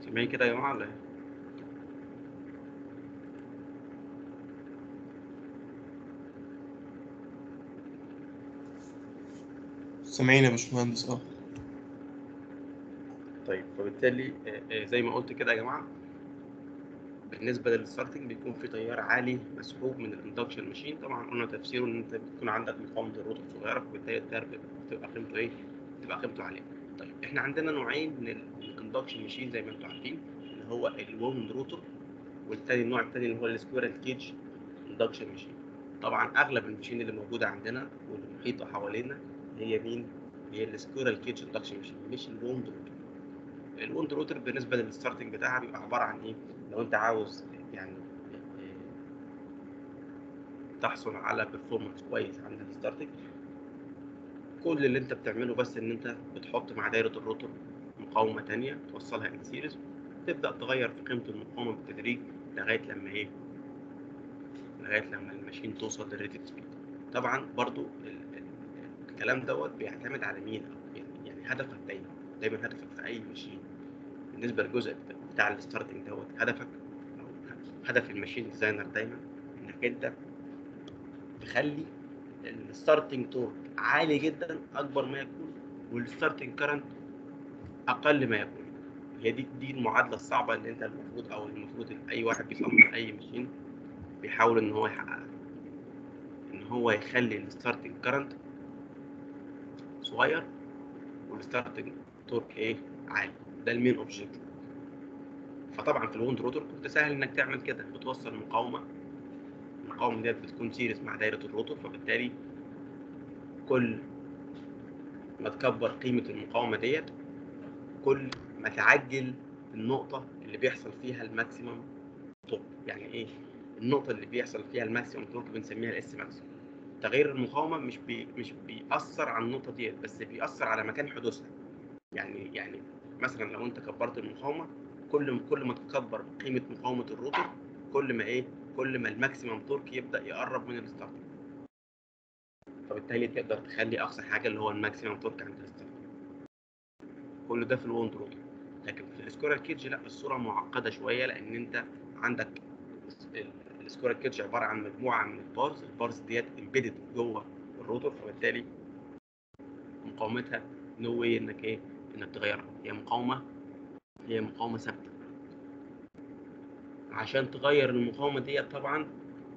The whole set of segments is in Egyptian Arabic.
سامعين كده يا جماعه ولا ايه؟ سامعين يا باشمهندس اه طيب فبالتالي آه، آه، زي ما قلت كده يا جماعه بالنسبه للستارتنج بيكون في تيار عالي مسحوب من الاندكشن ماشين طبعا قلنا تفسيره ان انت بتكون عندك مقاومه الروتور صغيره فبالتالي التيار بتبقى قيمته ايه؟ بتبقى قيمته عاليه. طيب احنا عندنا نوعين من الاندكشن ماشين زي ما انتم عارفين اللي هو الووند روتور والتاني النوع التاني اللي هو السكويرال كيج اندكشن ماشين. طبعا اغلب الماشين اللي موجوده عندنا والمحيطه حوالينا هي مين؟ هي السكويرال كيج اندكشن ماشين مش الووند روتور. الووند روتر بالنسبه للستارتنج بتاعها بيبقى عباره عن ايه؟ لو انت عاوز يعني تحصل على بيرفورمانس كويس عند الستارتنج كل اللي انت بتعمله بس ان انت بتحط مع دايره الروتور مقاومه تانية توصلها ان سيريز تبدا تغير في قيمه المقاومه بالتدريج لغايه لما ايه لغايه لما الماشين توصل للريتد سبيد طبعا برضو ال- ال- الكلام دوت بيعتمد على مين أو يعني, يعني هدفك دايما دايما هدفك في اي ماشين بالنسبه للجزء بتاع الستارتنج دوت هدفك او هدف الماشين ديزاينر دايما انك انت تخلي الستارتنج تورك عالي جدا اكبر ما يكون والستارتنج كرنت اقل ما يكون هي دي دي المعادله الصعبه اللي انت المفروض او المفروض إن اي واحد بيصمم اي ماشين بيحاول ان هو يحققها ان هو يخلي الستارتنج كرنت صغير والستارتنج تورك ايه عالي ده المين اوبجيكتيف فطبعا في الوند روتور كنت سهل انك تعمل كده بتوصل مقاومه المقاومه ديت بتكون سيريز مع دايره الروتور فبالتالي كل ما تكبر قيمه المقاومه ديت كل ما تعجل النقطه اللي بيحصل فيها الماكسيمم توب يعني ايه النقطه اللي بيحصل فيها الماكسيمم توب بنسميها الاس ماكسيمم تغيير المقاومه مش بي مش بيأثر على النقطه ديت بس بيأثر على مكان حدوثها يعني يعني مثلا لو انت كبرت المقاومه كل كل ما تكبر قيمه مقاومه الروتور كل ما ايه كل ما الماكسيمم تورك يبدا يقرب من الستارتنج فبالتالي تقدر تخلي اقصى حاجه اللي هو الماكسيمم تورك عند الستارتنج كل ده في الوند روتور لكن في السكورال كيدج لا الصوره معقده شويه لان انت عندك السكورال كيدج عباره عن مجموعه من البارز البارز ديت امبيدد جوه الروتور فبالتالي مقاومتها نو no واي انك ايه انك تغيرها هي مقاومه هي مقاومه ثابته عشان تغير المقاومه ديت طبعا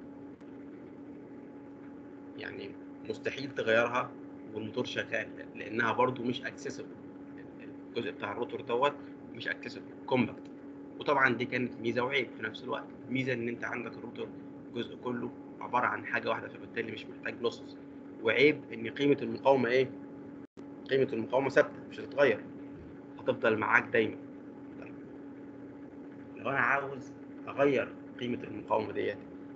يعني مستحيل تغيرها والموتور شغال لانها برضو مش اكسسبل الجزء بتاع الروتور دوت مش اكسسبل كومباكت وطبعا دي كانت ميزه وعيب في نفس الوقت ميزه ان انت عندك الروتور الجزء كله عباره عن حاجه واحده فبالتالي مش محتاج لوسز وعيب ان قيمه المقاومه ايه قيمه المقاومه ثابته مش هتتغير هتفضل معاك دايما طيب. لو انا عاوز اغير قيمه المقاومه ديت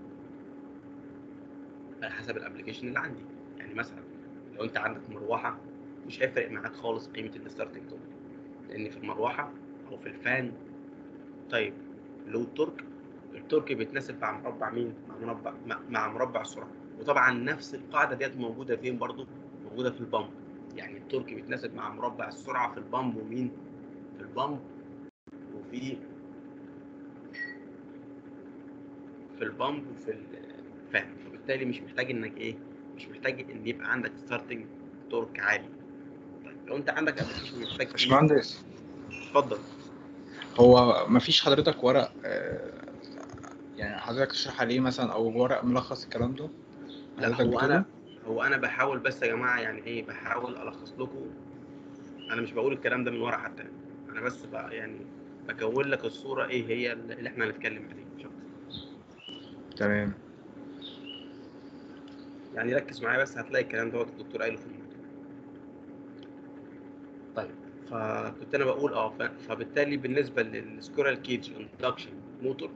على حسب الابلكيشن اللي عندي يعني مثلا لو انت عندك مروحه مش هيفرق معاك خالص قيمه الستارتنج تورك لان في المروحه او في الفان طيب لو تورك التورك بيتناسب مع مربع مين مع مربع مع, مع مربع السرعه وطبعا نفس القاعده ديت موجوده فين برضو موجوده في البامب يعني التورك بيتناسب مع مربع السرعه في البامب ومين في البامب وفي في البامب وفي الفان فبالتالي مش محتاج انك ايه مش محتاج ان يبقى عندك ستارتنج تورك عالي طيب لو انت عندك ابلكيشن محتاج باشمهندس اتفضل هو مفيش حضرتك ورق آه، يعني حضرتك تشرح عليه مثلا او ورق ملخص الكلام ده لا حضرتك هو بتقوله؟ انا هو انا بحاول بس يا جماعه يعني ايه بحاول الخص لكم انا مش بقول الكلام ده من ورا حتى انا بس بقى يعني بكون لك الصوره ايه هي اللي احنا هنتكلم عليها مش أكتر. تمام يعني ركز معايا بس هتلاقي الكلام دوت الدكتور قايله في الموضوع طيب فكنت انا بقول اه ف- فبالتالي بالنسبه للسكورال كيج اندكشن موتور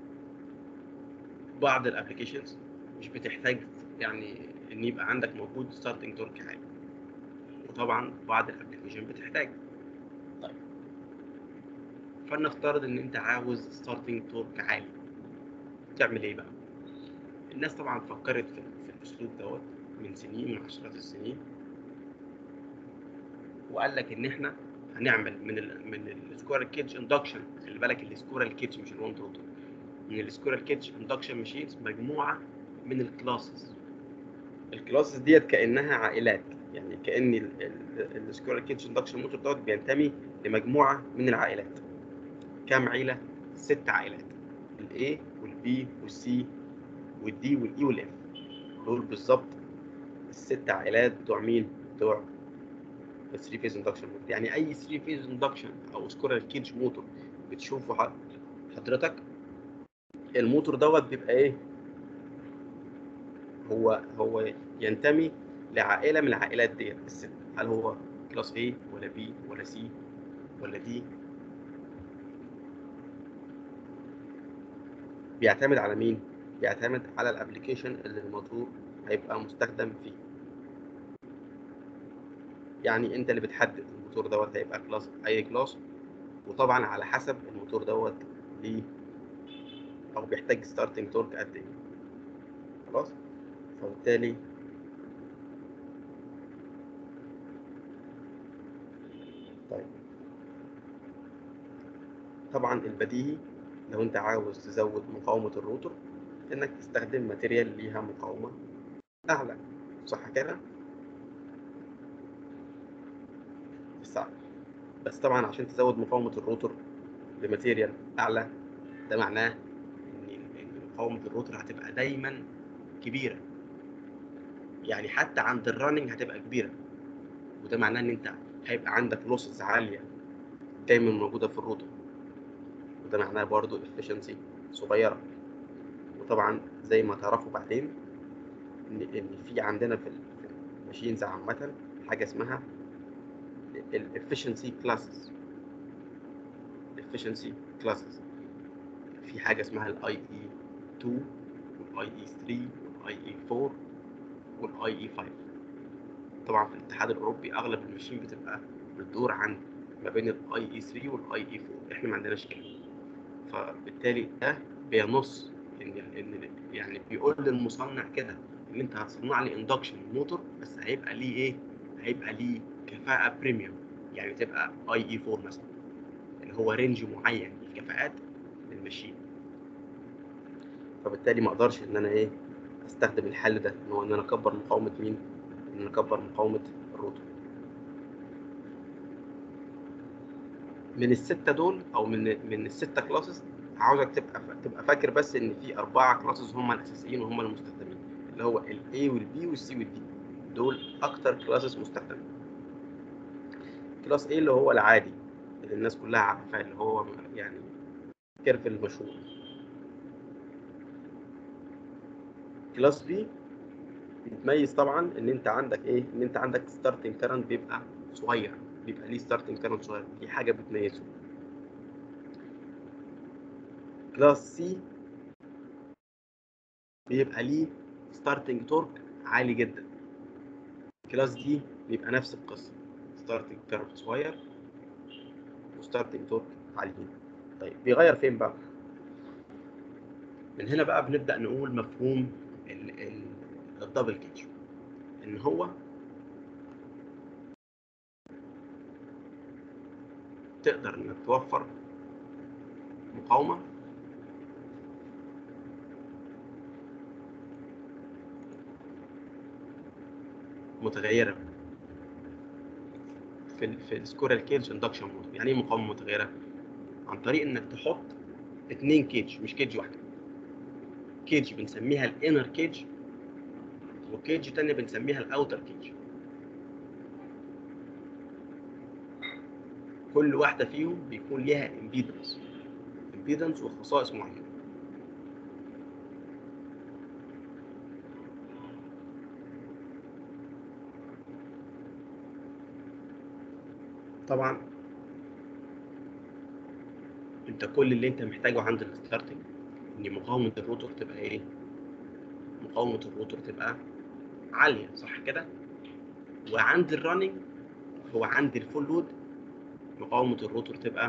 بعض الابلكيشنز مش بتحتاج يعني ان يبقى عندك موجود ستارتنج تورك عالي وطبعا بعض الابلكيشن بتحتاج طيب فلنفترض ان انت عاوز ستارتنج تورك عالي تعمل ايه بقى الناس طبعا فكرت في, في الاسلوب دوت من سنين من عشرات السنين وقال لك ان احنا هنعمل من ال من السكويرال كيج اندكشن خلي بالك السكويرال كيج مش الوند روتر من السكويرال كيج اندكشن ماشينز مجموعه من الكلاسز الكلاسز ديت كانها عائلات يعني كان السكويرال كيج اندكشن موتور دوت بينتمي لمجموعه من العائلات كام عيله ست عائلات الاي والبي والسي والدي والاي والاف دول بالظبط الست عائلات بتوع مين بتوع 3 فيز اندكشن موتور يعني اي 3 فيز اندكشن او سكورال كيج موتور بتشوفه ح- حضرتك الموتور دوت بيبقى ايه هو هو ينتمي لعائله من العائلات ديت الست هل هو كلاس A ولا B ولا C ولا D بيعتمد على مين بيعتمد على الابلكيشن اللي الموتور هيبقى مستخدم فيه يعني انت اللي بتحدد الموتور دوت هيبقى كلاس اي كلاس وطبعا على حسب الموتور دوت ليه او بيحتاج ستارتنج تورك قد ايه خلاص فبالتالي طيب طبعا البديهي لو انت عاوز تزود مقاومة الروتور انك تستخدم ماتيريال ليها مقاومة اعلى صح كده صح بس طبعا عشان تزود مقاومة الروتور بماتيريال اعلى ده معناه ان إن مقاومة الروتور هتبقى دايما كبيرة يعني حتى عند الرننج هتبقى كبيرة وده معناه ان انت هيبقى عندك لوسز عالية دايما موجودة في الروتور وده معناه برضو efficiency صغيرة وطبعا زي ما تعرفوا بعدين ان ان في عندنا في الماشينز عامة حاجة اسمها ال efficiency classes efficiency classes في حاجة اسمها ال IE 2 وال IE 3 وال IE 4 وال IE 5 طبعا في الاتحاد الأوروبي أغلب الماشين بتبقى بتدور عن ما بين ال IE 3 وال IE 4 احنا ما عندناش كده فبالتالي ده بينص ان ان يعني بيقول للمصنع كده ان انت هتصنع لي اندكشن موتور بس هيبقى ليه ايه؟ هيبقى ليه كفاءة بريميوم يعني تبقى اي اي 4 مثلا اللي هو رينج معين من الكفاءات للماشين فبالتالي ما اقدرش ان انا ايه استخدم الحل ده ان هو ان انا اكبر مقاومة مين؟ ان انا اكبر مقاومة الروتور من الستة دول او من من الستة كلاسز عاوزك تبقى تبقى فاكر بس ان في اربعة كلاسز هم الاساسيين وهم المستخدمين اللي هو الاي والبي والسي والدي دول اكتر كلاسز مستخدمين كلاس A اللي هو العادي اللي الناس كلها عارفاه اللي هو يعني كيرف المشهور كلاس B بيتميز طبعا ان انت عندك ايه ان انت عندك ستارتنج كارنت بيبقى صغير بيبقى ليه ستارتنج كارنت صغير دي حاجه بتميزه كلاس سي بيبقى ليه ستارتنج تورك عالي جدا كلاس دي بيبقى نفس القصه ستارتنج كارنت صغير وستارتنج تورك عالي جدا طيب بيغير فين بقى من هنا بقى بنبدا نقول مفهوم ال- ال- الدبل كيتش ان هو تقدر انك توفر مقاومه متغيره في ال في السكورال كيج اندكشن موتور يعني ايه مقاومه متغيره عن طريق انك تحط اتنين كيج مش كيج واحده كيج بنسميها الانر كيج وكيج تانية بنسميها الاوتر كيج كل واحدة فيهم بيكون ليها امبيدنس امبيدنس وخصائص معينة طبعا انت كل اللي انت محتاجه عند الستارتنج ان مقاومة الروتور تبقى ايه مقاومة الروتور تبقى عالية صح كده وعند الرننج هو عند الفول لود مقاومة الروتور تبقى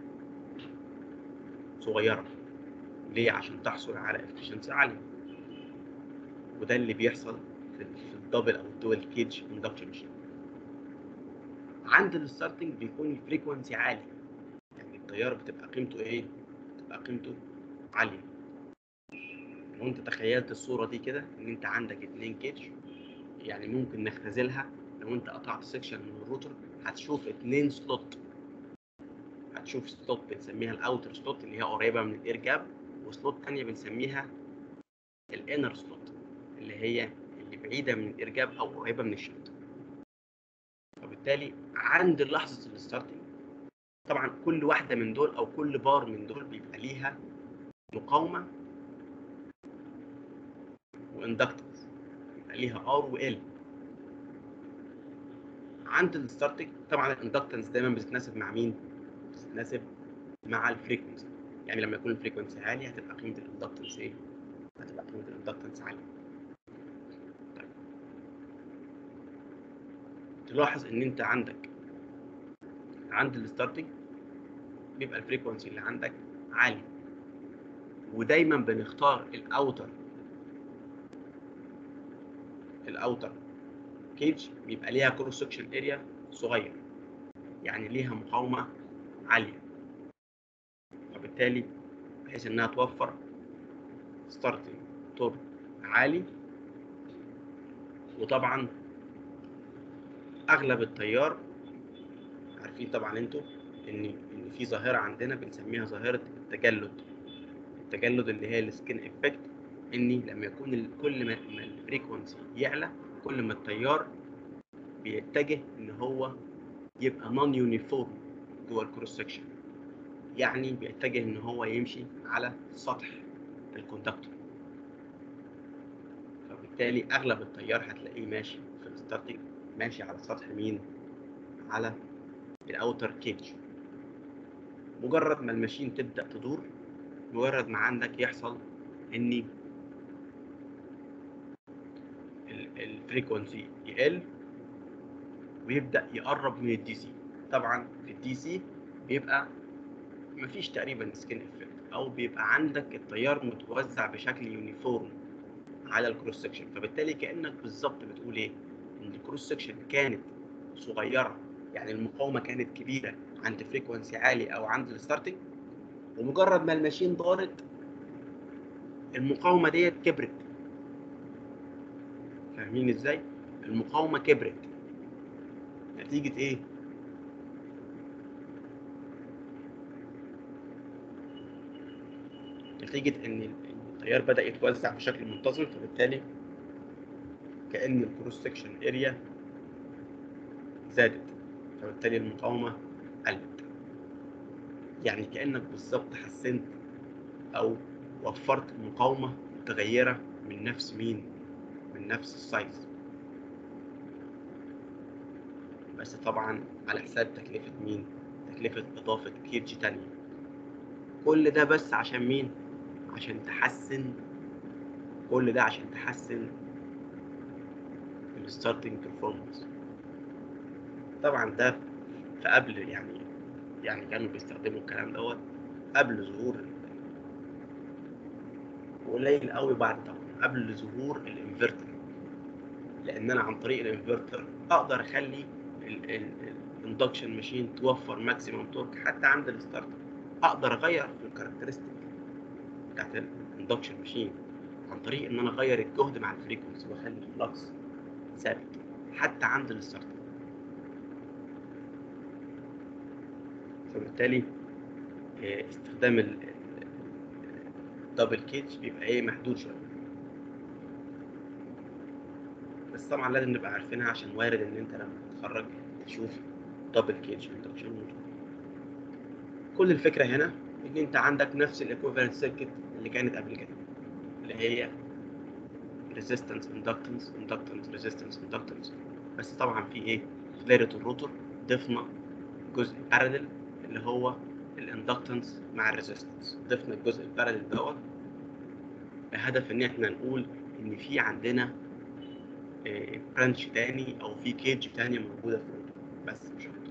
صغيرة ليه؟ عشان تحصل على efficiency عالية وده اللي بيحصل في في الدبل أو الدول كيج اندكشن ماشين عند الستارتنج بيكون الفريكونسي عالي يعني التيار بتبقى قيمته ايه بتبقى قيمته عاليه لو انت تخيلت الصوره دي كده ان انت عندك اتنين كيتش يعني ممكن نختزلها لو انت قطعت سيكشن من الروتر هتشوف اتنين سلوت هتشوف سلوت بنسميها الاوتر سلوت اللي هي قريبه من الاير جاب وسلوت تانية بنسميها الانر سلوت اللي هي اللي بعيده من الاير جاب او قريبه من الشنط فبالتالي عند لحظه الستارتنج طبعا كل واحده من دول او كل بار من دول بيبقى ليها مقاومه واندكتنس يبقى ليها ار وال عند الستارتنج طبعا الاندكتنس دايما بتتناسب مع مين؟ بتتناسب مع الفريكونسي يعني لما يكون الفريكونسي عالي هتبقى قيمه الاندكتنس ايه؟ هتبقى قيمه الاندكتنس عاليه طيب تلاحظ ان انت عندك عند الستارتنج بيبقى الفريكونسي اللي عندك عالي ودايما بنختار الاوتر الاوتر كيج بيبقى ليها كروس سكشن اريا صغير يعني ليها مقاومه عاليه فبالتالي بحيث انها توفر ستارتنج تورك عالي وطبعا اغلب التيار عارفين طبعا انتوا ان ان في ظاهره عندنا بنسميها ظاهره التجلد التجلد اللي هي السكين افكت اني لما يكون ال- كل ما ما الفريكونسي يعلى كل ما التيار بيتجه ان هو يبقى نون يونيفورم جوه الكروس سكشن يعني بيتجه ان هو يمشي على سطح الكوندكتور فبالتالي اغلب التيار هتلاقيه ماشي في الستاتيك ماشي على سطح مين على الاوتر كيج مجرد ما الماشين تبدا تدور مجرد ما عندك يحصل ان الفريكونسي يقل ويبدا يقرب من الدي سي طبعا في الدي سي بيبقى مفيش تقريبا سكين افكت او بيبقى عندك التيار متوزع بشكل يونيفورم على الكروس سكشن فبالتالي كانك بالظبط بتقول ايه ان الكروس سكشن كانت صغيره يعني المقاومه كانت كبيره عند فريكونسي عالي او عند الستارتنج ومجرد ما الماشين دارت المقاومه ديت كبرت فاهمين ازاي المقاومه كبرت نتيجه ايه نتيجه ان التيار بدا يتوزع بشكل منتظم فبالتالي كان الكروس سكشن اريا زادت فبالتالي المقاومه قلت يعني كانك بالظبط حسنت او وفرت مقاومه متغيره من نفس مين من نفس السايز بس طبعا على حساب تكلفة مين؟ تكلفة إضافة كيرج تانية كل ده بس عشان مين؟ عشان تحسن كل ده عشان تحسن الستارتنج performance طبعا ده في قبل يعني يعني كانوا بيستخدموا الكلام دوت قبل ظهور قليل قوي بعد طبعا قبل ظهور الانفرتر لان انا عن طريق الانفرتر اقدر اخلي الاندكشن ماشين توفر ماكسيمم تورك حتى عند الستارت اقدر اغير في الكاركترستيك بتاعت الاندكشن ماشين عن طريق ان انا اغير الجهد مع الفريكونسي واخلي الفلكس ثابت حتى عند الستارت فبالتالي آه، استخدام الدبل كيج بيبقى ايه محدود شويه بس طبعا لازم نبقى عارفينها عشان وارد ان انت لما تتخرج تشوف دبل كيج اندكشن موتور كل الفكره هنا ان انت عندك نفس الايكوفالنت سيركت اللي كانت قبل كده اللي هي resistance inductance inductance resistance inductance بس طبعا في ايه في دايره الروتور ضفنا جزء بارلل اللي هو الاندكتنس مع الريزيستنس ضفنا الجزء البارلل دوت بهدف ان احنا نقول ان في عندنا برانش تاني او في كيج تاني موجوده في الروتور بس مش اكتر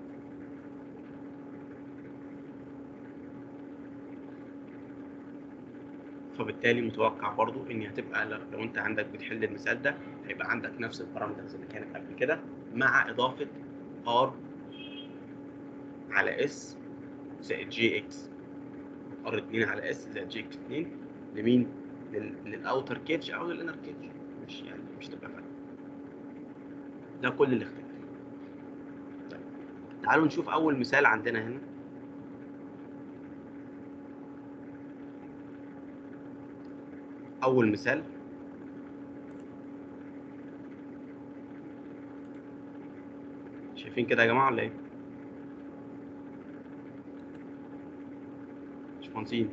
فبالتالي متوقع برضو ان هتبقى لو لو انت عندك بتحل المثال ده هيبقى عندك نفس البارامترز اللي كانت قبل كده مع اضافه ار على اس زائد جي اكس ار 2 على اس زائد جي اكس 2 لمين؟ لل- للاوتر كيدج او للانر كيدج مش يعني مش تبقى فرق ده كل الاختلاف طيب تعالوا نشوف اول مثال عندنا هنا اول مثال شايفين كده يا جماعه ولا ايه؟ مش مهندسين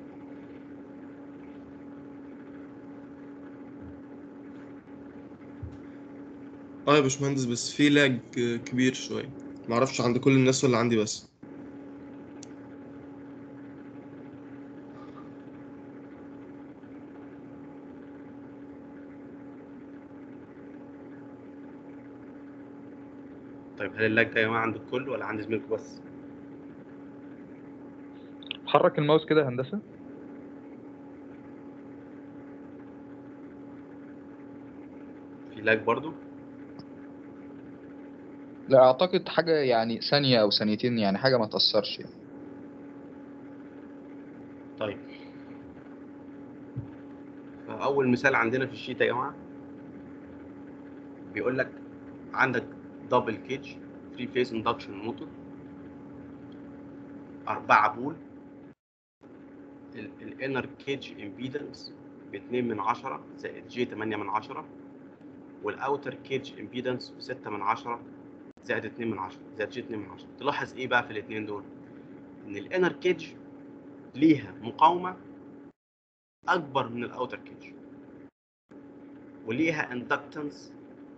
اه يا باشمهندس بس في لاج كبير شوية معرفش عند كل الناس ولا عندي بس طيب هل اللاج ده يا جماعه عند الكل ولا عند زميلكم بس؟ حرك الماوس كده يا هندسه في لاج برضو؟ لا اعتقد حاجة يعني ثانية او ثانيتين يعني حاجة ما تأثرش يعني. طيب فأول مثال عندنا في الشيت يا جماعة بيقول لك عندك دبل كيج 3 فيس اندكشن موتور أربعة بول الانر كيج امبيدنس ب 2 من 10 زائد جي 8 من 10 والاوتر كيج امبيدنس ب 6 من 10 زائد 2 من 10 زائد جي 2 من 10 تلاحظ ايه بقى في الاثنين دول ان الانر كيج ليها مقاومة أكبر من الأوتر كيج وليها اندكتنس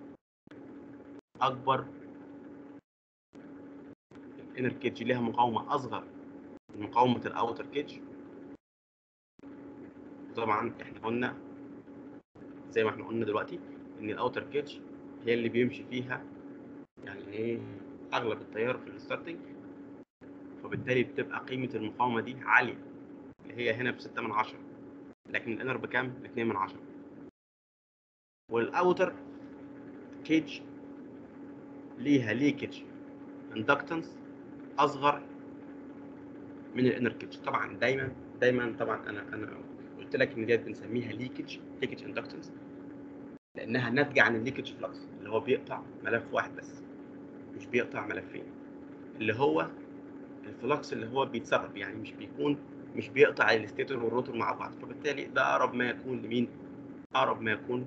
أكبر الانر كيج ليها مقاومة أصغر من مقاومة الأوتر كيج طبعا احنا قلنا زي ما احنا قلنا دلوقتي ان الاوتر كيج هي اللي بيمشي فيها يعني ايه اغلب التيار في الستارتنج فبالتالي بتبقى قيمة المقاومة دي عالية اللي هي هنا ب 6 من 10 لكن الانر بكام؟ ب 2 من 10 والاوتر كيج ليها ليكج اندكتنس اصغر من الانر كيج طبعا دايما دايما طبعا انا انا قلت لك ان ديت بنسميها ليكج ليكج اندكتنس لانها ناتجه عن الليكج فلكس اللي هو بيقطع ملف واحد بس مش بيقطع ملفين اللي هو الفلكس اللي هو بيتسرب يعني مش بيكون مش بيقطع الستيتور والروتور مع بعض فبالتالي ده اقرب ما يكون لمين اقرب ما يكون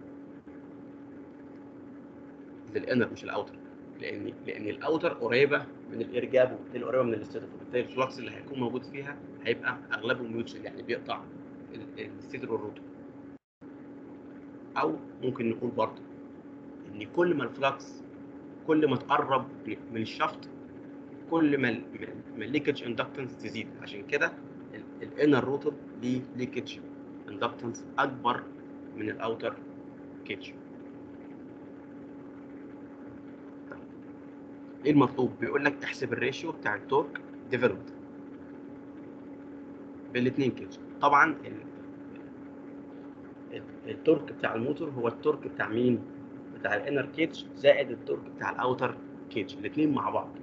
للانر مش الاوتر لان لان الاوتر قريبه من الاير جاب وبالتالي قريبه من الستيتور فبالتالي الفلكس اللي هيكون موجود فيها هيبقى اغلبه ميوتشال يعني بيقطع الستيتور والروتور او ممكن نقول برضه ان كل ما الفلكس كل ما تقرب من الشفط كل ما ما الليكج اندكتنس تزيد عشان كده الانر روتر ليه ليكج اندكتنس اكبر من الاوتر كيج ايه المطلوب بيقول لك احسب الريشيو بتاع التورك ديفلوبد بالاثنين كيج طبعا ال... التورك بتاع الموتور هو التورك بتاع مين بتاع الانر كيج زائد التورك بتاع الاوتر كيج الاثنين مع بعض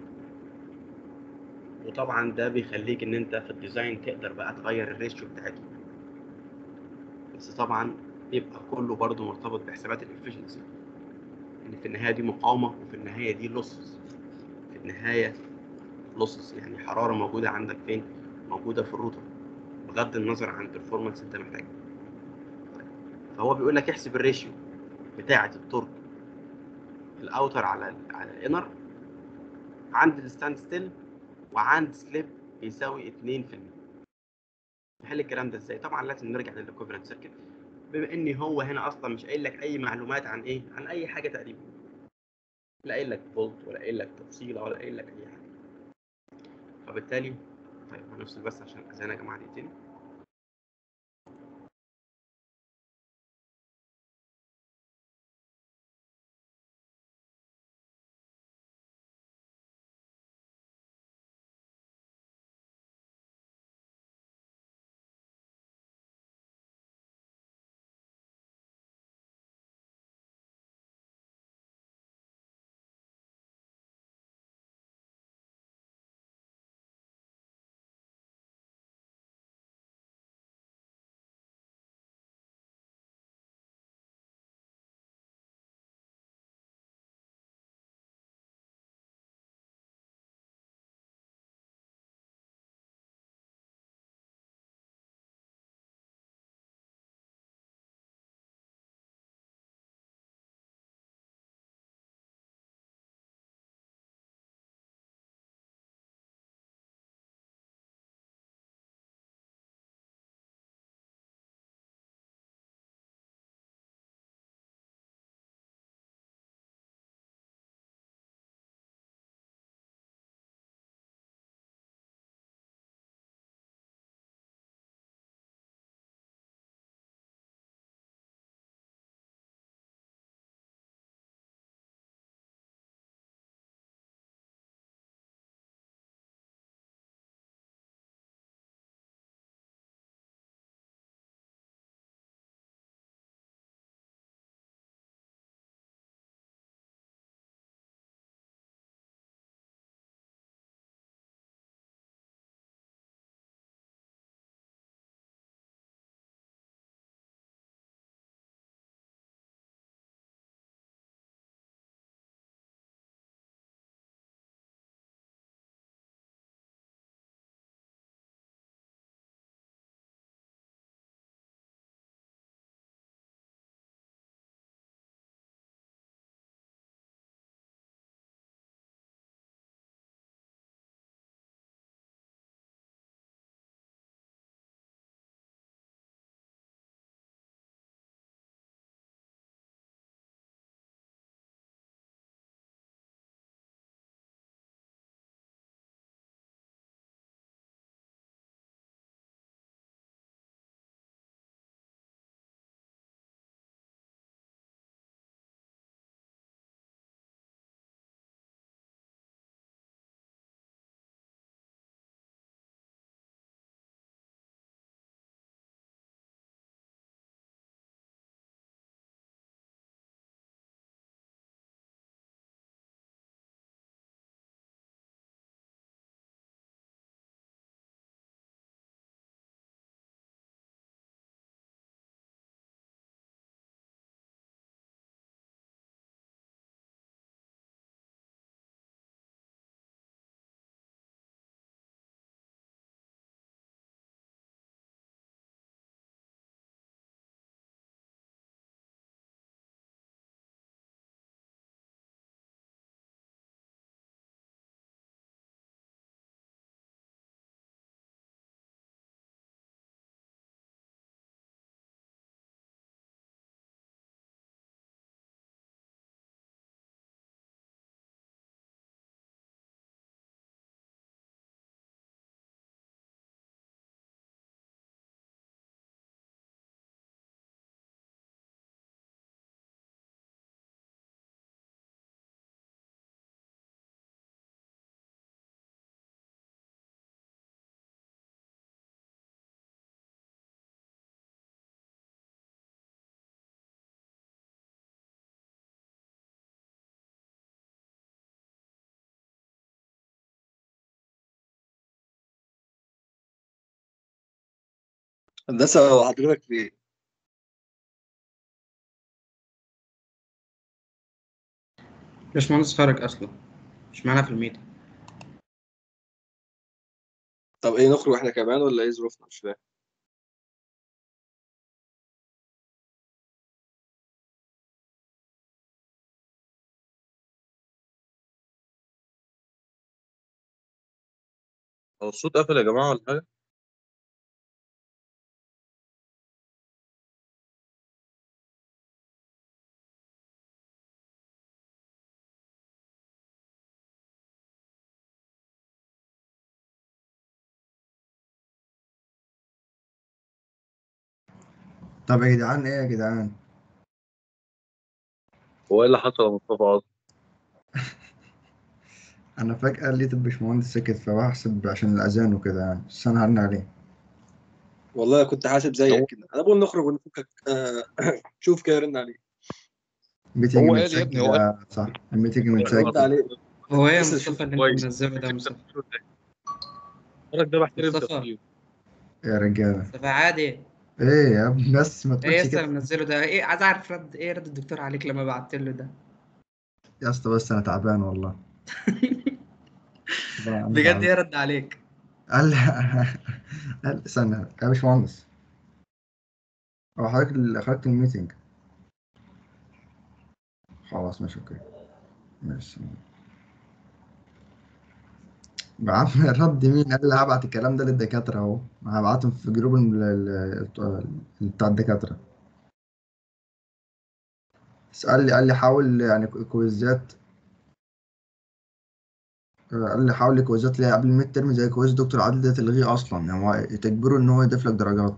وطبعا ده بيخليك ان انت في الديزاين تقدر بقى تغير الريشيو بتاعتهم بس طبعا يبقى كله برضه مرتبط بحسابات الافشنسي ان في النهايه دي مقاومه وفي النهايه دي لوسز في النهايه لوسز يعني حراره موجوده عندك فين موجوده في الروتر بغض النظر عن البرفورمانس انت محتاجها فهو بيقول لك احسب الريشيو بتاعه التورك الاوتر على على الانر عند الستاند ستيل وعند سليب بيساوي 2% نحل الكلام ده ازاي طبعا لازم نرجع للايكوفالنت سيركت بما ان هو هنا اصلا مش قايل لك اي معلومات عن ايه عن اي حاجه تقريبا لا قايل لك فولت ولا قايل لك تفصيله ولا قايل لك اي حاجه فبالتالي طيب هنفصل بس عشان اذان يا جماعه دقيقتين هندسة هو حضرتك في ايه؟ باشمهندس خارج اصلا مش معانا في الميتنج طب ايه نخرج احنا كمان ولا ايه ظروفنا مش فاهم هو الصوت قفل يا جماعة ولا حاجة؟ طب يا جدعان ايه يا جدعان هو ايه اللي حصل يا مصطفى اصلا؟ انا فجأة لقيت الباشمهندس سكت فبحسب عشان الاذان وكده يعني بس انا هرن عليه والله كنت حاسب زيك كده انا بقول نخرج ونفكك آه، شوف كده رن عليه الميتنج هو قال يا ابني، هو متسجل آه، صح الميتنج رد متسجل عليه هو ايه يا بس مصطفى شوف اللي كويس. انت منزله ده يا مصطفى حضرتك ده بحترم مصطفى. تفكيره يا رجالة مصطفى عادي ايه يا ابني بس ما ايه تقولش يا اسطى كده اللي منزله ده ايه عايز اعرف رد ايه رد الدكتور عليك لما بعت له ده يا اسطى بس انا تعبان والله أنا بجد تعبان. ايه رد عليك قال قال استنى يا باشمهندس هو حضرتك اللي خرجت من الميتنج خلاص ماشي اوكي ماشي يا عم الرد مين قال لي هبعت الكلام ده للدكاترة اهو هبعتهم في جروب ال- ال- ال- بتاع الدكاترة قال لي قال لي حاول يعني كويزات قال لي حاول كويزات اللي هي قبل الميد ترم زي كويز دكتور عادل ده تلغيه اصلا يعني هو تجبره ان هو يضيف لك درجات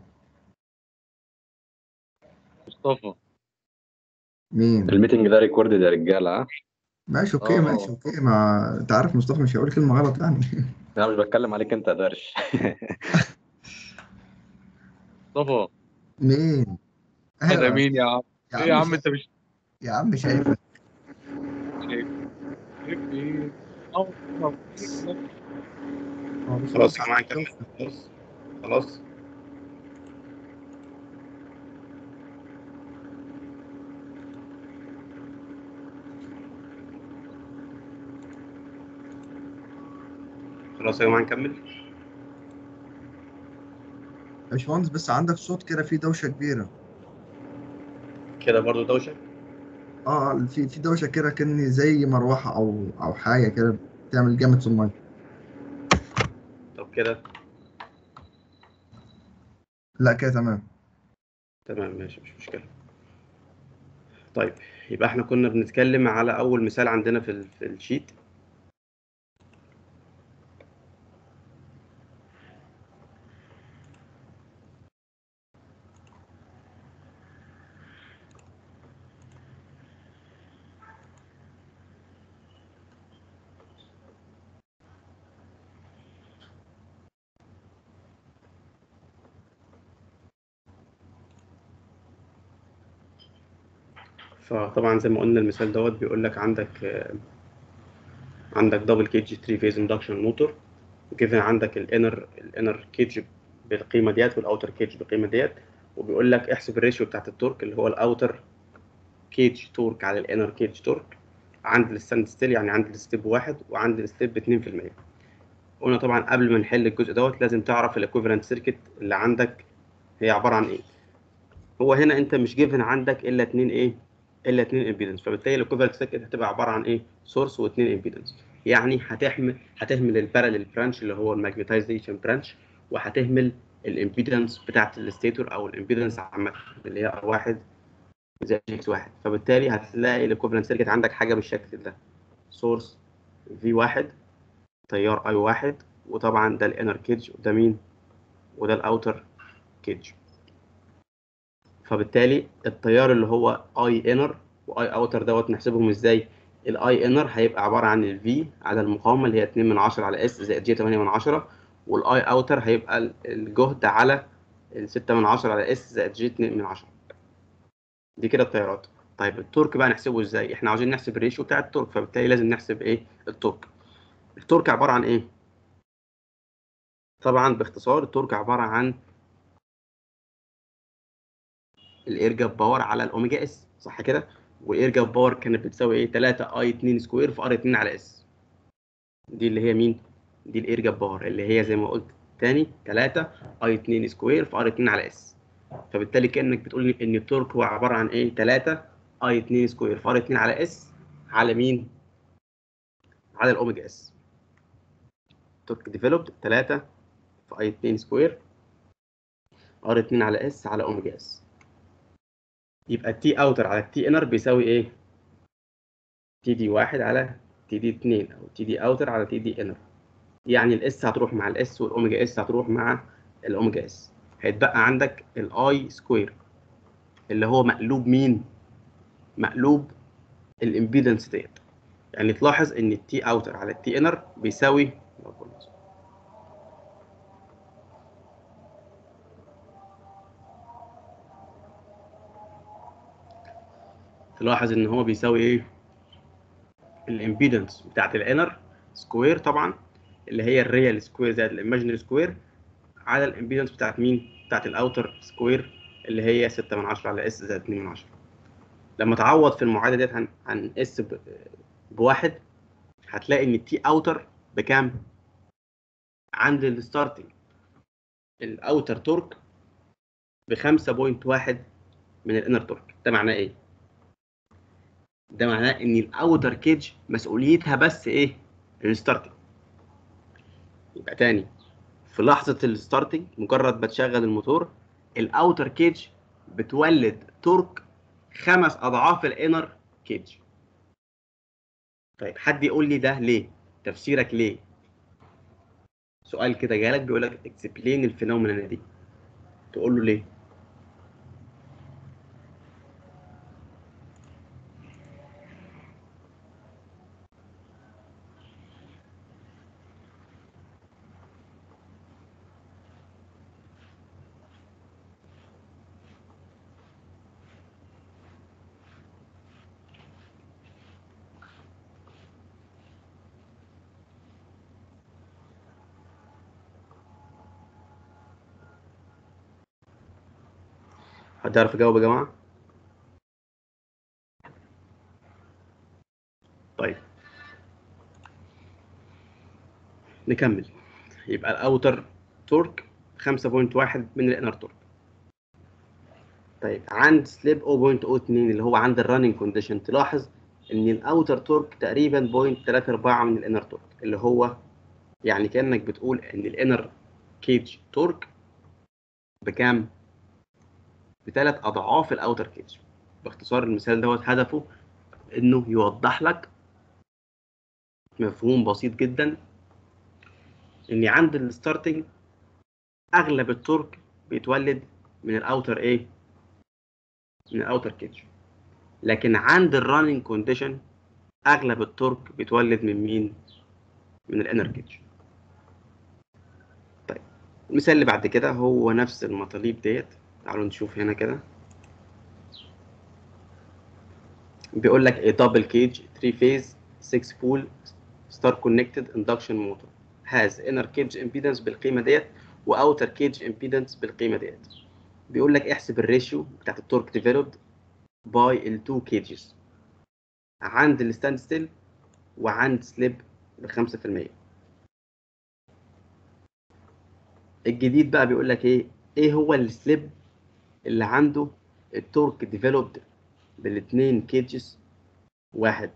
مصطفى مين الميتنج ده ريكوردد يا رجاله ها ماشي اوكي آه. ماشي اوكي ما انت عارف مصطفى مش هيقول كلمة غلط يعني انا مش بتكلم عليك انت يا درش مصطفى مين انا أيوة. مين يا عم؟ يا ايه يا عم شايف- انت مش يا عم شايفك شايف ايه؟ أو- أو- خلاص يا جماعه نكمل خلاص خلاص خلاص يا جماعه نكمل يا باشمهندس بس عندك صوت كده فيه دوشة كبيرة كده برضو دوشه اه آه، في في دوشة كده كأني زي مروحة او او حاجة كده بتعمل جامد في المايك طب كده لا كده تمام تمام ماشي مش مشكله طيب يبقى احنا كنا بنتكلم على اول مثال عندنا في ال- في الشيت فطبعا زي ما قلنا المثال دوت بيقول لك عندك آه، عندك دبل كيج 3 فيز اندكشن موتور وكده عندك الانر الانر كيج بالقيمه ديت والاوتر كيج بالقيمه ديت وبيقول لك احسب الريشيو بتاعت التورك اللي هو الاوتر كيج تورك على الانر كيج تورك عند الستاند ستيل يعني عند الستيب واحد وعند الستيب 2% قلنا طبعا قبل ما نحل الجزء دوت لازم تعرف الايكوفالنت سيركت اللي عندك هي عباره عن ايه هو هنا انت مش جيفن عندك الا اتنين ايه الا اتنين امبيدنس فبالتالي الايكوفالنت سيركت هتبقى عباره عن ايه سورس واثنين امبيدنس يعني هتحمل هتهمل الباراليل برانش اللي هو الماجنتايزيشن برانش وهتهمل الامبيدنس بتاعت الستيتور او الامبيدنس عامه اللي هي ار واحد زائد اكس واحد فبالتالي هتلاقي الايكوفالنت سيركت عندك حاجه بالشكل ده سورس في واحد تيار اي واحد وطبعا ده الانر كيدج وده مين وده الاوتر كيدج فبالتالي التيار اللي هو اي انر واي اوتر دوت نحسبهم ازاي الاي انر هيبقى عباره عن الفي على المقاومه اللي هي 2 من 10 على اس زائد جي 8 من 10 والاي اوتر هيبقى ال- الجهد على ال 6 من 10 على اس زائد جي 2 من 10 دي كده التيارات طيب التورك بقى نحسبه ازاي احنا عاوزين نحسب الريشيو بتاع التورك فبالتالي لازم نحسب ايه التورك التورك عباره عن ايه طبعا باختصار التورك عباره عن الاير جاب باور على الاوميجا اس صح كده والاير جاب باور كانت بتساوي ايه 3 اي 2 سكوير في ار 2 على اس دي اللي هي مين دي الاير جاب باور اللي هي زي ما قلت تاني 3 اي 2 سكوير في ار 2 على اس فبالتالي كانك بتقول لي ان التورك هو عباره عن ايه 3 اي 2 سكوير في ار 2 على اس على مين على الاوميجا اس تورك ديفلوبد 3 في اي 2 سكوير ار 2 على اس على اوميجا اس يبقى التي اوتر على التي انر بيساوي ايه تي دي واحد على تي دي 2 او تي دي اوتر على تي دي انر يعني الاس هتروح مع الاس والاوميجا اس هتروح مع الاوميجا اس هيتبقى عندك الاي سكوير اللي هو مقلوب مين مقلوب الامبيدنس ديت يعني تلاحظ ان التي اوتر على التي انر بيساوي تلاحظ ان هو بيساوي ايه الامبيدنس بتاعت الانر سكوير طبعا اللي هي الريال سكوير زائد الايماجينري سكوير على الامبيدنس بتاعت مين بتاعت الاوتر سكوير اللي هي 6 من 10 على اس زائد 2 من 10 لما تعوض في المعادله ديت عن عن اس ب- بواحد هتلاقي ان التي اوتر بكام عند الستارتنج الاوتر تورك ب 5.1 من الانر تورك ده معناه ايه ده معناه ان الاوتر كيج مسؤوليتها بس ايه الستارتنج يبقى تاني في لحظه الستارتنج مجرد ما تشغل الموتور الاوتر كيج بتولد تورك خمس اضعاف الانر كيج طيب حد يقول لي ده ليه تفسيرك ليه سؤال كده جالك بيقول لك اكسبلين الفينومينا دي تقول له ليه حد يعرف يجاوب يا جماعه طيب نكمل يبقى الاوتر تورك 5.1 من الانر تورك طيب عند سليب 0.02 اللي هو عند الرننج كونديشن تلاحظ ان الاوتر تورك تقريبا 0.34 من الانر تورك اللي هو يعني كانك بتقول ان الانر كيج تورك بكام بثلاث اضعاف الاوتر كيج باختصار المثال دوت هدفه انه يوضح لك مفهوم بسيط جدا ان عند الستارتنج اغلب التورك بيتولد من الاوتر ايه من الاوتر كيج لكن عند الراننج كونديشن اغلب التورك بيتولد من مين من الانر كيج طيب المثال اللي بعد كده هو نفس المطالب ديت تعالوا نشوف هنا كده بيقول لك a double cage 3 phase 6 pole star connected induction motor has inner cage impedance بالقيمه ديت واوتر كيج impedance بالقيمه ديت بيقول لك احسب الريشيو بتاعت التورك ديفلوبد باي التو كيجز عند الستاند ستيل وعند سليب ب 5% الجديد بقى بيقول لك ايه ايه هو السليب اللي عنده التورك ديفلوبد بالاثنين كيجز واحد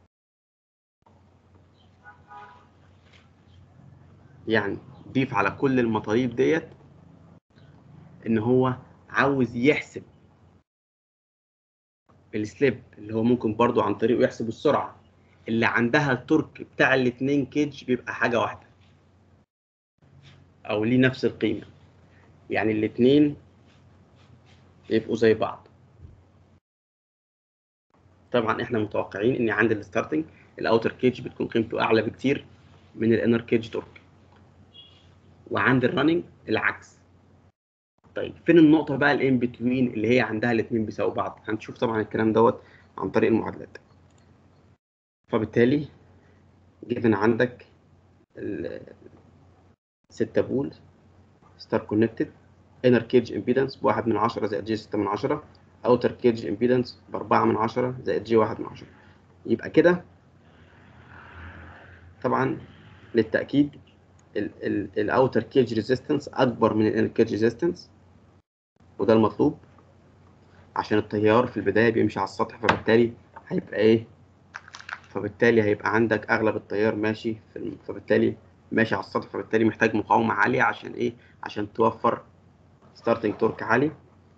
يعني ضيف على كل المطالب ديت ان هو عاوز يحسب السليب اللي هو ممكن برضو عن طريقه يحسب السرعة اللي عندها التورك بتاع الاتنين كيج بيبقى حاجة واحدة او ليه نفس القيمة يعني الاتنين يبقوا زي بعض طبعا احنا متوقعين ان عند الستارتنج الاوتر كيج بتكون قيمته اعلى بكتير من الانر كيج تورك وعند الرننج العكس طيب فين النقطه بقى الان بتوين اللي هي عندها الاثنين بيساووا بعض هنشوف طبعا الكلام دوت عن طريق المعادلات فبالتالي جيفن عندك ال 6 بول ستار كونكتد inner cage impedance بواحد من عشرة زائد جي ستة من عشرة outer cage impedance بأربعة من عشرة زائد جي واحد من عشرة يبقى كده طبعا للتأكيد الاوتر كيج ريزيستنس اكبر من الانر كيج ريزيستنس وده المطلوب عشان التيار في البدايه بيمشي على السطح فبالتالي هيبقى ايه فبالتالي هيبقى عندك اغلب التيار ماشي في الم- فبالتالي ماشي على السطح فبالتالي محتاج مقاومه عاليه عشان ايه عشان توفر ستارتنج تورك عالي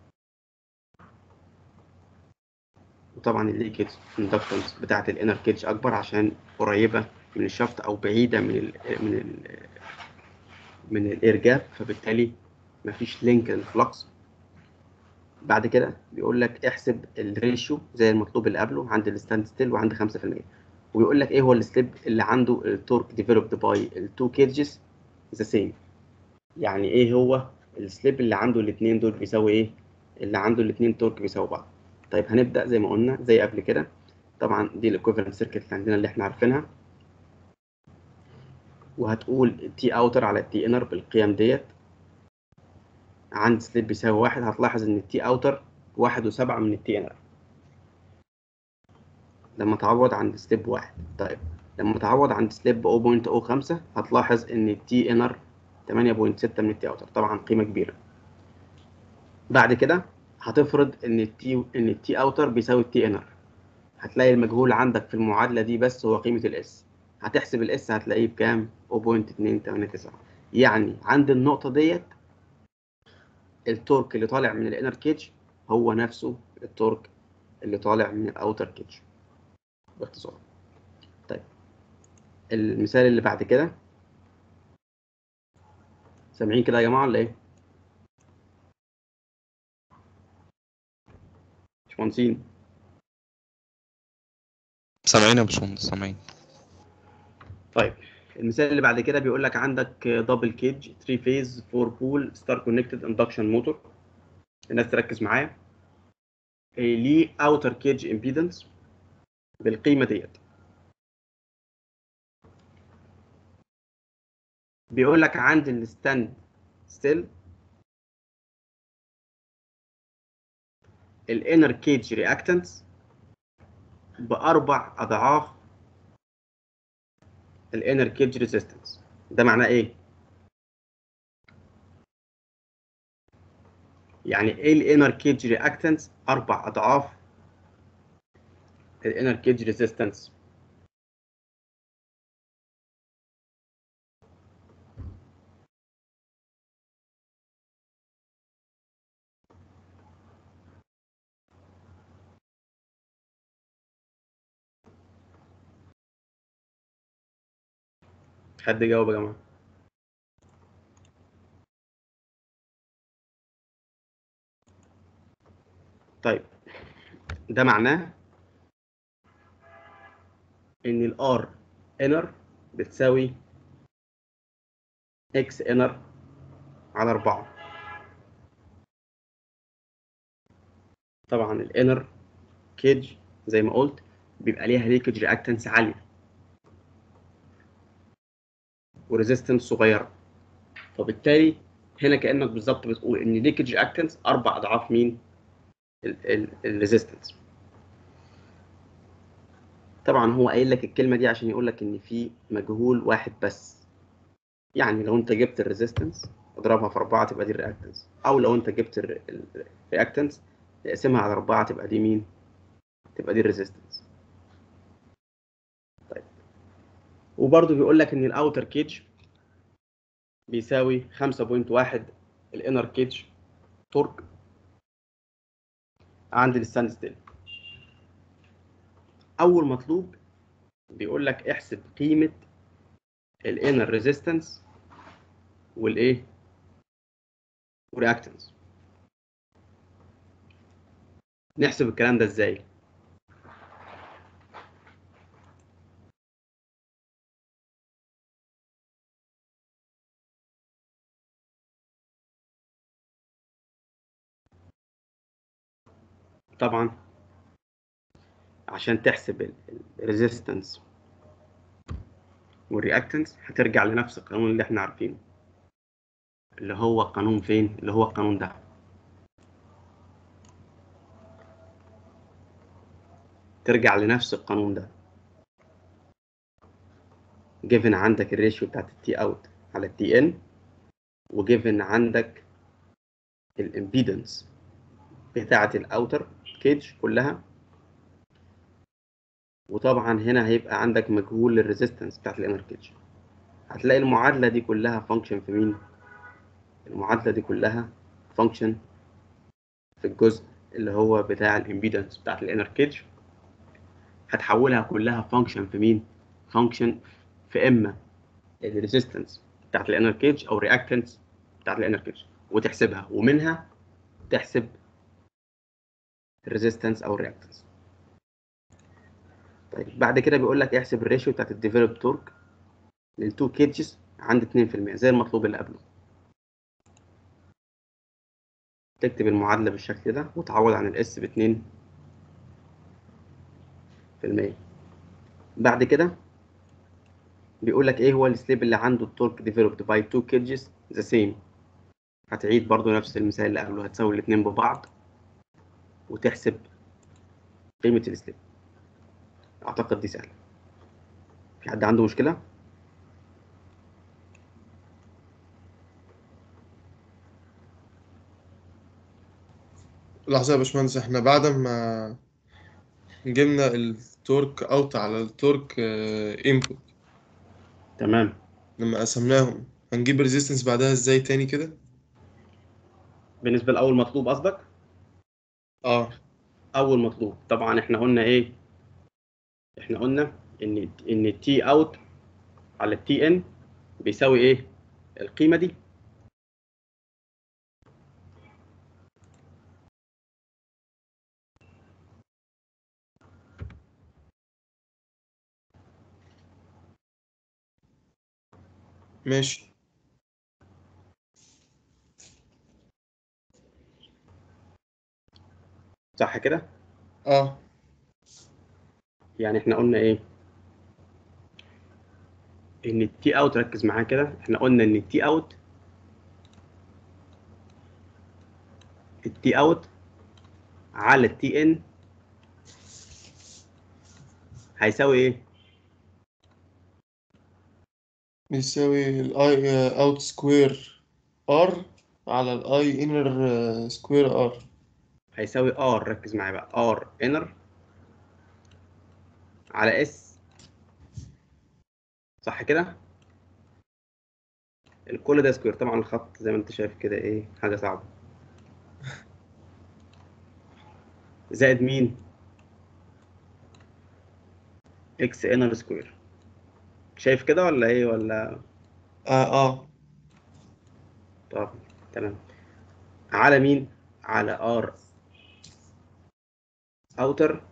وطبعا الليكج اندكتنس بتاعت الانر كيج اكبر عشان قريبه من الشفط او بعيده من ال من ال من الاير جاب فبالتالي مفيش لينك للفلكس بعد كده بيقول لك احسب الريشيو زي المطلوب اللي قبله عند الستاند ستيل وعند 5% ويقول لك ايه هو السليب اللي عنده التورك ديفلوبد باي التو كيرجز ذا سيم يعني ايه هو السليب اللي عنده الاثنين دول بيساوي ايه اللي عنده الاثنين تورك بيساوي بعض طيب هنبدا زي ما قلنا زي قبل كده طبعا دي الايكويفالنت سيركت اللي عندنا اللي احنا عارفينها وهتقول تي اوتر على تي انر بالقيم ديت عند سليب بيساوي واحد هتلاحظ ان التي اوتر واحد وسبعة من التي انر لما تعوض عند سليب واحد طيب لما تعوض عند سليب 0.05 هتلاحظ ان التي انر 8.6 من التي اوتر طبعا قيمة كبيرة بعد كده هتفرض ان التي ان التي اوتر بيساوي التي انر هتلاقي المجهول عندك في المعادلة دي بس هو قيمة الاس هتحسب الاس هتلاقيه بكام 0.289 يعني عند النقطة ديت التورك اللي طالع من الانر كيج هو نفسه التورك اللي طالع من الاوتر كيج باختصار طيب المثال اللي بعد كده سامعين كده يا جماعه ولا ايه مش مهندسين سامعين يا باشمهندس سامعين طيب المثال اللي بعد كده بيقول لك عندك دبل كيج 3 فيز 4 بول ستار كونكتد اندكشن موتور الناس تركز معايا إيه، ليه اوتر كيج امبيدنس بالقيمه ديت بيقول لك عند الستاند ستيل الانر كيج رياكتنس باربع اضعاف الانر كيج ريزيستنس ده معناه ايه يعني ايه الانر كيج رياكتنس اربع اضعاف الانر كيج ريزيستنس حد يجاوب يا جماعه طيب ده معناه ان الار انر بتساوي اكس انر على 4 طبعا الانر كيج زي ما قلت بيبقى ليها ليكج رياكتنس عاليه وريزيستنس صغيره فبالتالي هنا كانك بالظبط بتقول ان ليكج رياكتنس اربع اضعاف مين الريزيستنس طبعا هو قايل لك الكلمه دي عشان يقول لك ان في مجهول واحد بس يعني لو انت جبت الريزيستنس اضربها في أربعة تبقى دي الرياكتنس أو لو أنت جبت الرياكتنس تقسمها على أربعة تبقى دي مين؟ تبقى دي الريزيستنس طيب وبرضه بيقول لك إن الأوتر كيج بيساوي 5.1 الانر كيج تورك عند الستاند ستيل اول مطلوب بيقول لك احسب قيمه الانر ريزيستنس والايه ورياكتنس نحسب الكلام ده ازاي طبعا عشان تحسب الريزيستنس والرياكتنس هترجع لنفس القانون اللي احنا عارفينه اللي هو القانون فين اللي هو القانون ده ترجع لنفس القانون ده جيفن عندك الريشيو بتاعت التي اوت على التي ان وجيفن عندك الامبيدنس بتاعت الاوتر كيج كلها وطبعا هنا هيبقى عندك مجهول الريزيستنس بتاعت الانر كيج هتلاقي المعادله دي كلها فانكشن في مين المعادله دي كلها فانكشن في الجزء اللي هو بتاع الامبيدنس بتاعت الانر كيج هتحولها كلها فانكشن في مين فانكشن في اما الريزيستنس بتاعت الانر كيج او رياكتنس بتاعت الانر كيج وتحسبها ومنها تحسب الريزيستنس او الرياكتنس طيب بعد كده بيقول لك احسب الريشيو بتاعت الديفلوب تورك للتو كيجز عند 2% زي المطلوب اللي قبله تكتب المعادلة بالشكل ده وتعوض عن الاس ب 2 في المية بعد كده بيقول لك ايه هو السليب اللي عنده التورك ديفلوبد باي 2 كيجز ذا سيم هتعيد برضو نفس المثال اللي قبله هتساوي الاتنين ببعض وتحسب قيمة السليب اعتقد دي سهلة في حد عنده مشكلة؟ لحظة يا باشمهندس احنا بعد ما جبنا التورك اوت على التورك انبوت تمام لما قسمناهم هنجيب ريزيستنس بعدها ازاي تاني كده؟ بالنسبة لأول مطلوب قصدك؟ اه أول مطلوب طبعا احنا قلنا ايه؟ احنا قلنا ان ان التي اوت على التي ان بيساوي ايه؟ القيمة دي ماشي صح كده؟ اه يعني احنا قلنا ايه؟ ان التي اوت ركز معايا كده احنا قلنا ان التي اوت التي اوت على التي ان هيساوي ايه؟ بيساوي الاي اوت سكوير ار على الاي انر سكوير ار هيساوي ار ركز معايا بقى ار انر على اس صح كده؟ الكل ده سكوير طبعا الخط زي ما انت شايف كده ايه حاجة صعبة زائد مين؟ اكس انر سكوير شايف كده ولا ايه ولا اه اه طب تمام على مين؟ على ار اوتر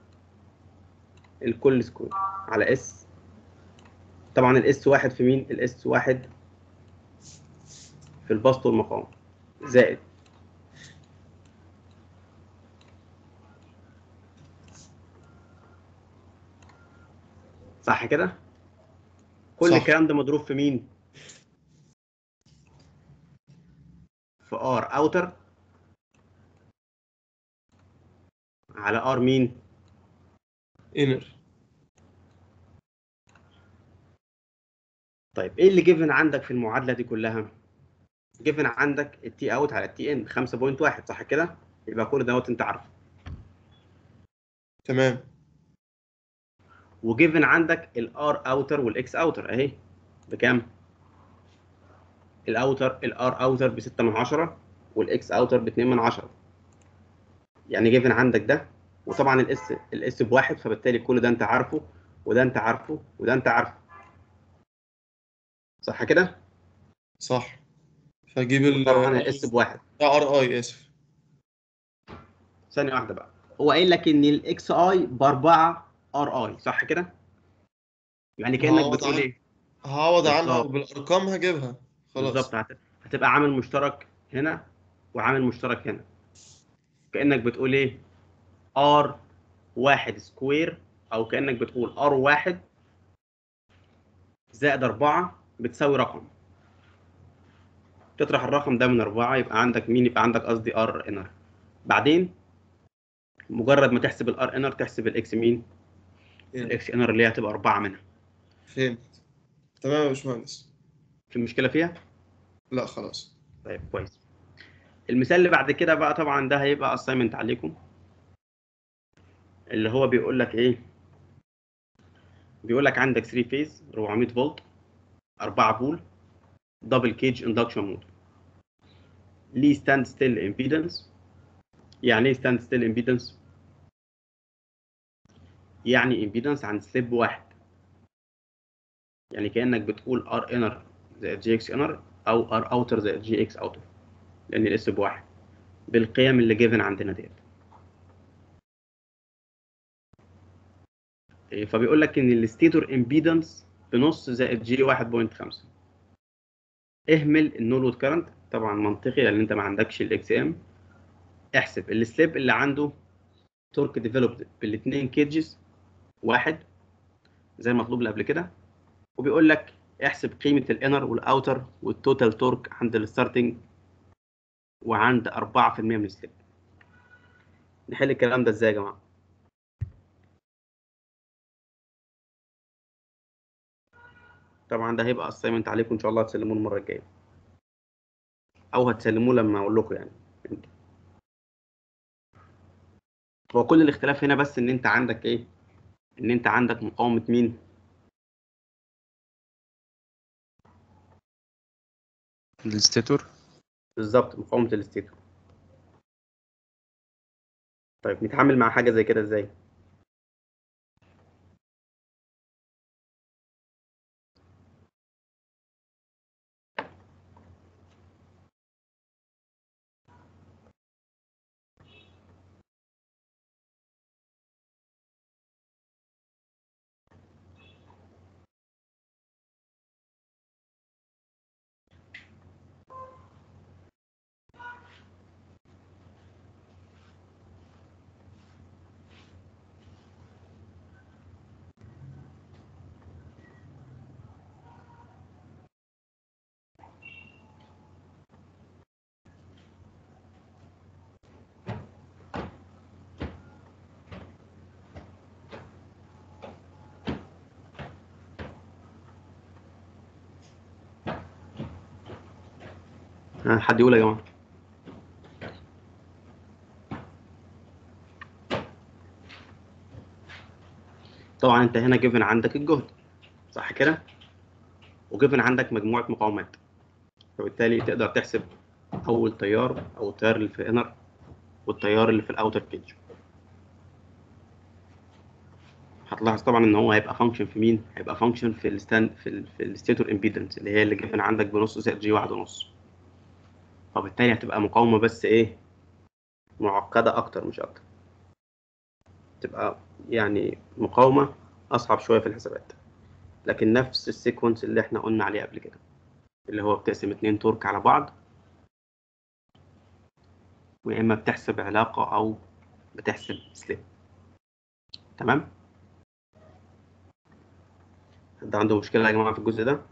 الكل سكوير على اس طبعا الاس واحد في مين؟ الاس واحد في البسط والمقام زائد صح كده؟ كل صح. الكلام ده مضروب في مين؟ في ار اوتر على ار مين؟ انر طيب ايه اللي جيفن عندك في المعادله دي كلها؟ جيفن عندك التي اوت على التي ان 5.1 صح كده؟ يبقى كل دوت انت عارفه تمام وجيفن عندك الار اوتر والاكس اوتر اهي بكام؟ الاوتر الار اوتر ب 6 من 10 والاكس اوتر ب 2 من 10 يعني جيفن عندك ده وطبعا الاس الاس بواحد فبالتالي كل ده انت عارفه وده انت عارفه وده انت عارفه صح كده؟ صح فاجيب ال طبعا الاس بواحد ار اي اسف ثانية واحدة بقى هو قايل لك ان الاكس اي ب 4 ار اي صح كده؟ يعني كانك هعوض بتقول عن- ايه؟ هعوض عنها بالظبط. وبالارقام هجيبها خلاص بالظبط هت- هتبقى عامل مشترك هنا وعامل مشترك هنا كانك بتقول ايه؟ ار واحد سكوير او كانك بتقول ار واحد زائد 4 بتساوي رقم تطرح الرقم ده من أربعة يبقى عندك مين يبقى عندك قصدي ار انر بعدين مجرد ما تحسب الار انر تحسب الاكس مين الاكس انر اللي هي هتبقى أربعة منها فهمت تمام يا باشمهندس في مشكلة فيها؟ لا خلاص طيب كويس المثال اللي بعد كده بقى طبعا ده هيبقى assignment عليكم اللي هو بيقول لك ايه بيقول لك عندك 3 فيز 400 فولت 4 بول دبل كيج اندكشن مود ليه ستاند ستيل امبيدنس يعني ايه ستاند ستيل امبيدنس يعني امبيدنس عند سليب واحد يعني كانك بتقول ار انر زائد جي اكس انر او ار اوتر زائد جي اكس اوتر لان الاس بواحد بالقيم اللي جيفن عندنا ديت إيه، فبيقول لك ان الستيتور امبيدنس بنص زائد جي 1.5 اهمل النو لود كارنت طبعا منطقي لان انت ما عندكش الاكس ام احسب السليب اللي عنده تورك ديفلوبد بالاثنين كيجز واحد زي المطلوب اللي قبل كده وبيقول لك احسب قيمه الانر والاوتر والتوتال تورك عند الستارتنج وعند 4% من السليب نحل الكلام ده ازاي يا جماعه طبعا ده هيبقى assignment عليكم ان شاء الله هتسلموه المره الجايه او هتسلموه لما اقول لكم يعني هو كل الاختلاف هنا بس ان انت عندك ايه ان انت عندك مقاومه مين الستيتور بالظبط مقاومه الاستيتور طيب نتعامل مع حاجه زي كده ازاي ها، حد يقول يا جماعه طبعا انت هنا جيفن عندك الجهد صح كده وجيفن عندك مجموعه مقاومات فبالتالي تقدر تحسب اول تيار او التيار اللي في الانر والتيار اللي في الاوتر كيج هتلاحظ طبعا ان هو هيبقى فانكشن في مين هيبقى فانكشن في الستاند في ال في الستيتور امبيدنس اللي هي اللي جيفن عندك بنص زائد جي واحد ونص فبالتالي هتبقى مقاومه بس ايه معقده اكتر مش اكتر تبقى يعني مقاومه اصعب شويه في الحسابات لكن نفس السيكونس اللي احنا قلنا عليه قبل كده اللي هو بتقسم اتنين تورك على بعض ويا اما بتحسب علاقه او بتحسب سليب تمام حد عنده مشكله يا جماعه في الجزء ده